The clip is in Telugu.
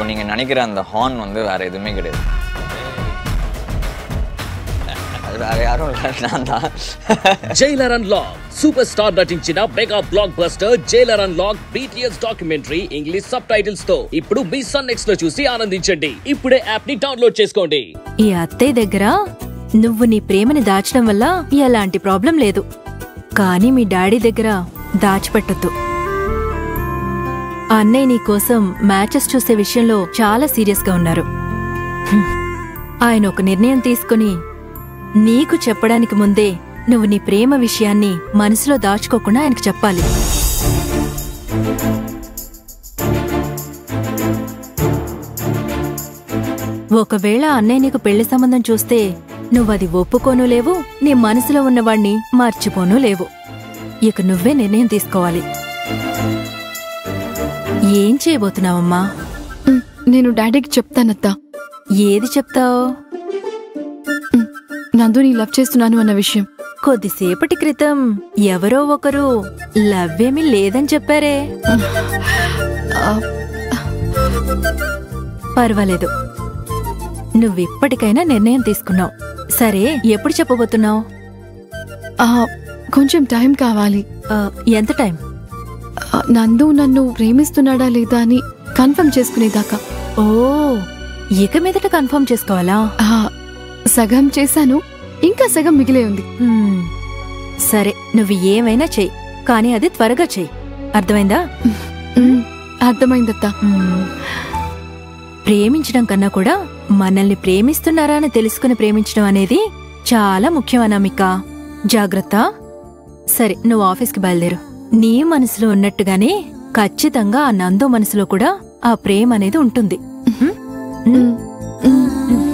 இப்போ நீங்கள் நினைக்கிற அந்த ஹார்ன் வந்து வேற எதுவுமே கிடையாது அது வேற யாரும் இல்லை நான் தான் జైలర్ అన్లాక్ సూపర్ స్టార్ నటించిన mega blockbuster Jailer unlock BTS documentary English subtitles తో ఇప్పుడు మీ సన్ నెక్స్ట్ లో చూసి ఆనందించండి ఇప్పుడే యాప్ ని డౌన్లోడ్ చేసుకోండి ఈ అత్తయ్య దగ్గర నువ్వు నీ ప్రేమని దాచడం వల్ల ఎలాంటి ప్రాబ్లం లేదు కానీ మీ డాడీ దగ్గర దాచిపెట్టద్దు అన్నయ్య నీ కోసం మ్యాచెస్ చూసే విషయంలో చాలా సీరియస్ గా ఉన్నారు హ్మ్. ఆయన ఒక నిర్ణయం తీసుకుని నీకు చెప్పడానికి ముందే నువ్వు నీ ప్రేమ విషయాన్ని మనసులో దాచుకోకుండా ఆయనకు చెప్పాలి ఒకవేళ అన్నయ్య నీకు పెళ్లి సంబంధం చూస్తే నువ్వది ఒప్పుకోను లేవు నీ మనసులో ఉన్నవాణ్ణి మర్చిపోను లేవు ఇక నువ్వే నిర్ణయం తీసుకోవాలి ఏం చేయబోతున్నావమ్మా ఉమ్, నేను డాడీకి చెప్తానత్తా ఏది చెప్తావు నందుని లవ్ చేస్తున్నాను అన్న విషయం కొద్దిసేపటి క్రితం ఎవరో ఒకరు లవ్వేమీ లేదని చెప్పారే ఆ, పర్వాలేదు నువ్విప్పటికైనా నిర్ణయం తీసుకున్నావు సరే ఎప్పుడు చెప్పబోతున్నావు ఆ, కొంచెం టైం కావాలి ఆ, ఎంత టైం ఆ, నందు నన్ను ప్రేమిస్తున్నాడా లేదా అని కన్ఫర్మ్ చేసుకునేదాకా ఓ ఇక మీదట కన్ఫర్మ్ చేసుకోవాలా ఆ, సగం చేశాను ఇంకా సగం మిగిలే ఉంది హ్మ్. సరే నువ్వు ఏమైనా చెయ్యి కానీ అది త్వరగా చెయ్యి అర్థమైందా ఉమ్, అర్థమైందత్తా హ్మ్. ప్రేమించడం కన్నా కూడా మనల్ని ప్రేమిస్తున్నారా అని తెలుసుకుని ప్రేమించడం అనేది చాలా ముఖ్యం అనామిక జాగ్రత్త సరే నువ్వు ఆఫీస్కి బయలుదేరు నీ మనసులో ఉన్నట్టుగానే ఖచ్చితంగా ఆ నందు మనసులో కూడా ఆ ప్రేమ అనేది ఉంటుంది హ్మ్? హ్మ్? ఉమ్, ఉమ్.